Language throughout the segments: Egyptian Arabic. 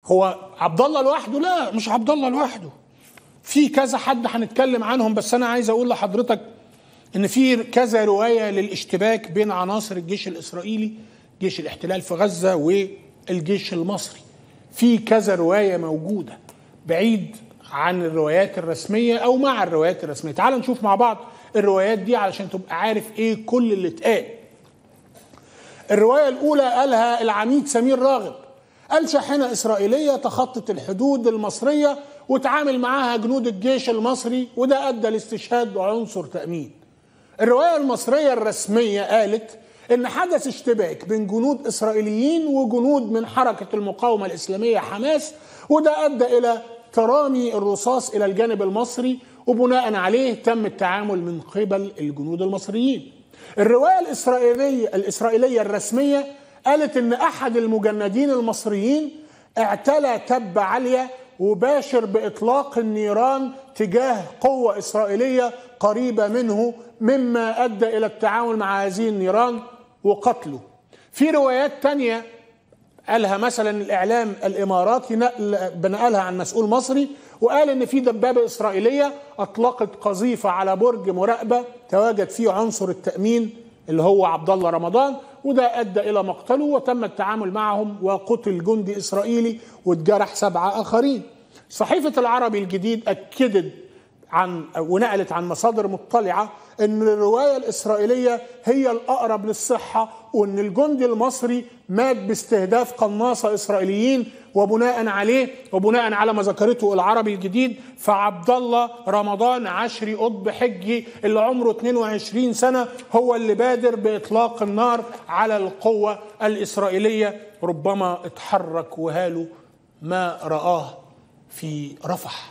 هو عبد الله لوحده لا مش عبد الله لوحده في كذا حد هنتكلم عنهم بس انا عايز اقول لحضرتك ان في كذا روايه للاشتباك بين عناصر الجيش الاسرائيلي جيش الاحتلال في غزه والجيش المصري في كذا روايه موجوده بعيد عن الروايات الرسميه او مع الروايات الرسميه تعال نشوف مع بعض الروايات دي علشان تبقى عارف ايه كل اللي اتقال الروايه الاولى قالها العميد سمير راغب قال شاحنه اسرائيليه تخطت الحدود المصريه وتعامل معاها جنود الجيش المصري وده ادى لاستشهاد عنصر تامين الروايه المصريه الرسميه قالت ان حدث اشتباك بين جنود اسرائيليين وجنود من حركه المقاومه الاسلاميه حماس وده ادى الى ترامي الرصاص الى الجانب المصري وبناء عليه تم التعامل من قبل الجنود المصريين. الروايه الاسرائيليه الاسرائيليه الرسميه قالت ان احد المجندين المصريين اعتلى تبه عاليه وباشر باطلاق النيران تجاه قوه اسرائيليه قريبه منه مما ادى الى التعامل مع هذه النيران وقتله. في روايات تانية قالها مثلا الاعلام الاماراتي نقل بنقلها عن مسؤول مصري وقال ان في دبابه اسرائيليه اطلقت قذيفه على برج مراقبه تواجد فيه عنصر التامين اللي هو عبد الله رمضان وده ادى الى مقتله وتم التعامل معهم وقتل جندي اسرائيلي واتجرح سبعه اخرين. صحيفه العربي الجديد اكدت عن ونقلت عن مصادر مطلعه ان الروايه الاسرائيليه هي الاقرب للصحه وان الجندي المصري مات باستهداف قناصه اسرائيليين وبناء عليه وبناء على ما ذكرته العربي الجديد فعبد الله رمضان عشري قطب حجي اللي عمره 22 سنه هو اللي بادر باطلاق النار على القوه الاسرائيليه ربما اتحرك وهاله ما رآه في رفح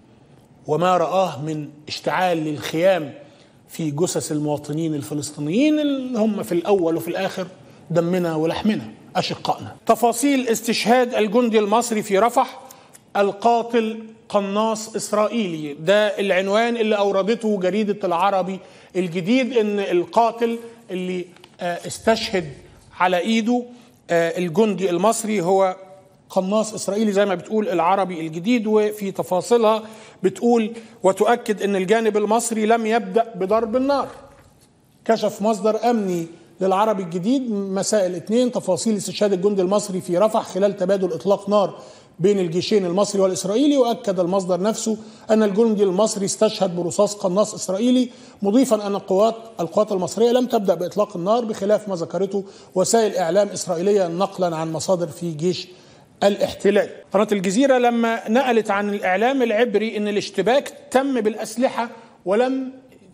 وما رآه من اشتعال للخيام في جثث المواطنين الفلسطينيين اللي هم في الأول وفي الآخر دمنا ولحمنا أشقائنا تفاصيل استشهاد الجندي المصري في رفح القاتل قناص إسرائيلي ده العنوان اللي أوردته جريدة العربي الجديد إن القاتل اللي استشهد على إيده الجندي المصري هو قناص اسرائيلي زي ما بتقول العربي الجديد وفي تفاصيلها بتقول وتؤكد ان الجانب المصري لم يبدا بضرب النار كشف مصدر امني للعربي الجديد مساء الاثنين تفاصيل استشهاد الجندي المصري في رفح خلال تبادل اطلاق نار بين الجيشين المصري والاسرائيلي واكد المصدر نفسه ان الجندي المصري استشهد برصاص قناص اسرائيلي مضيفا ان القوات القوات المصريه لم تبدا باطلاق النار بخلاف ما ذكرته وسائل اعلام اسرائيليه نقلا عن مصادر في جيش الاحتلال قناة الجزيرة لما نقلت عن الإعلام العبري أن الاشتباك تم بالأسلحة ولم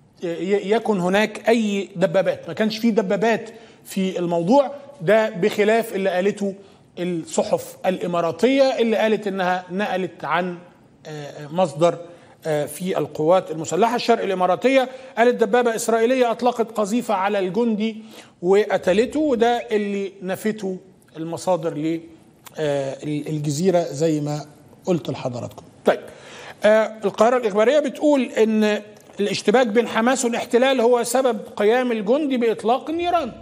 يكن هناك أي دبابات ما كانش في دبابات في الموضوع ده بخلاف اللي قالته الصحف الإماراتية اللي قالت أنها نقلت عن مصدر في القوات المسلحة الشرق الإماراتية قالت دبابة إسرائيلية أطلقت قذيفة على الجندي وقتلته وده اللي نفته المصادر ليه الجزيرة زي ما قلت لحضراتكم طيب القاهرة الإخبارية بتقول أن الاشتباك بين حماس والاحتلال هو سبب قيام الجندي بإطلاق النيران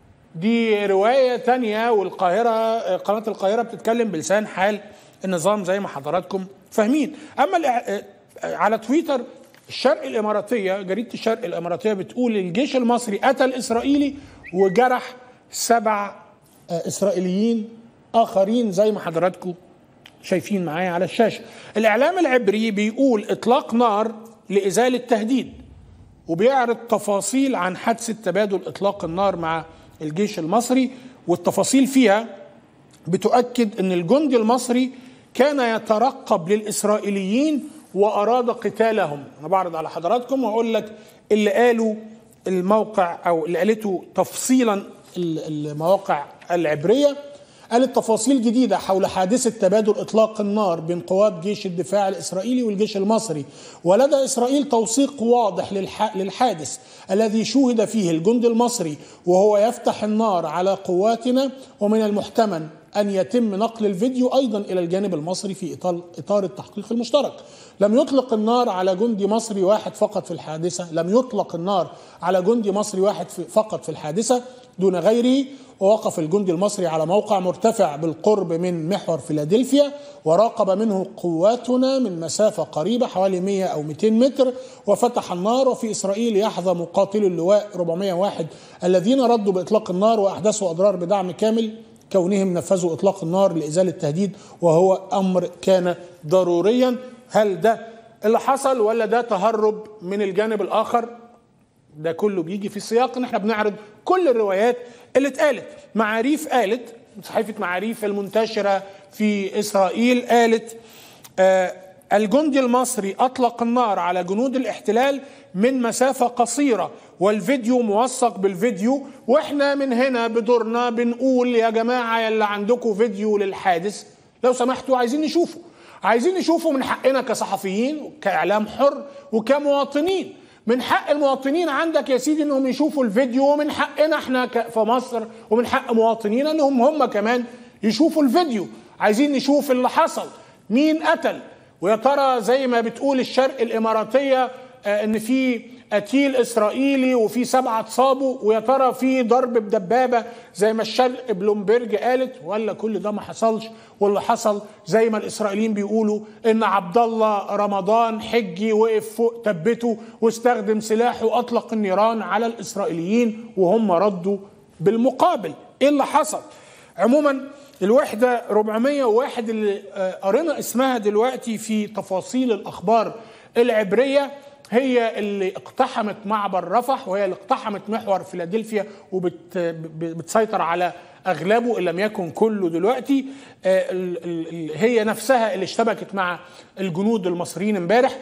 دي رواية تانية والقاهرة قناة القاهرة بتتكلم بلسان حال النظام زي ما حضراتكم فاهمين أما على تويتر الشرق الإماراتية جريدة الشرق الإماراتية بتقول الجيش المصري قتل إسرائيلي وجرح سبع إسرائيليين اخرين زي ما حضراتكم شايفين معايا على الشاشه الاعلام العبري بيقول اطلاق نار لازاله تهديد وبيعرض تفاصيل عن حادثه تبادل اطلاق النار مع الجيش المصري والتفاصيل فيها بتؤكد ان الجندي المصري كان يترقب للاسرائيليين واراد قتالهم انا بعرض على حضراتكم واقول لك اللي قالوا الموقع او اللي قالته تفصيلا المواقع العبريه قالت تفاصيل جديدة حول حادثة تبادل إطلاق النار بين قوات جيش الدفاع الإسرائيلي والجيش المصري ولدى إسرائيل توثيق واضح للحادث الذي شوهد فيه الجندي المصري وهو يفتح النار على قواتنا ومن المحتمل أن يتم نقل الفيديو أيضا إلى الجانب المصري في إطار, إطار التحقيق المشترك لم يطلق النار على جندي مصري واحد فقط في الحادثة لم يطلق النار على جندي مصري واحد في فقط في الحادثة دون غيره ووقف الجندي المصري على موقع مرتفع بالقرب من محور فيلادلفيا وراقب منه قواتنا من مسافة قريبة حوالي 100 أو 200 متر وفتح النار وفي إسرائيل يحظى مقاتلو اللواء 401 الذين ردوا بإطلاق النار وأحدثوا أضرار بدعم كامل كونهم نفذوا إطلاق النار لإزالة التهديد وهو أمر كان ضروريا هل ده اللي حصل ولا ده تهرب من الجانب الآخر ده كله بيجي في سياق ان احنا بنعرض كل الروايات اللي اتقالت معاريف قالت صحيفه معاريف المنتشره في اسرائيل قالت آه الجندي المصري اطلق النار على جنود الاحتلال من مسافه قصيره والفيديو موثق بالفيديو واحنا من هنا بدورنا بنقول يا جماعه يلا عندكم فيديو للحادث لو سمحتوا عايزين نشوفه عايزين نشوفه من حقنا كصحفيين كاعلام حر وكمواطنين من حق المواطنين عندك يا سيدي انهم يشوفوا الفيديو ومن حقنا احنا في مصر ومن حق مواطنينا انهم هم كمان يشوفوا الفيديو عايزين نشوف اللي حصل مين قتل ويا ترى زي ما بتقول الشرق الاماراتيه ان في قتيل اسرائيلي وفي سبعه اتصابوا ويا ترى في ضرب بدبابه زي ما الشرق بلومبرج قالت ولا كل ده ما حصلش واللي حصل زي ما الاسرائيليين بيقولوا ان عبد الله رمضان حجي وقف فوق تبته واستخدم سلاحه واطلق النيران على الاسرائيليين وهم ردوا بالمقابل ايه اللي حصل عموما الوحده 401 اللي قرينا اسمها دلوقتي في تفاصيل الاخبار العبريه هي اللي اقتحمت معبر رفح وهي اللي اقتحمت محور فيلادلفيا وبتسيطر على اغلبه ان لم يكن كله دلوقتي هي نفسها اللي اشتبكت مع الجنود المصريين امبارح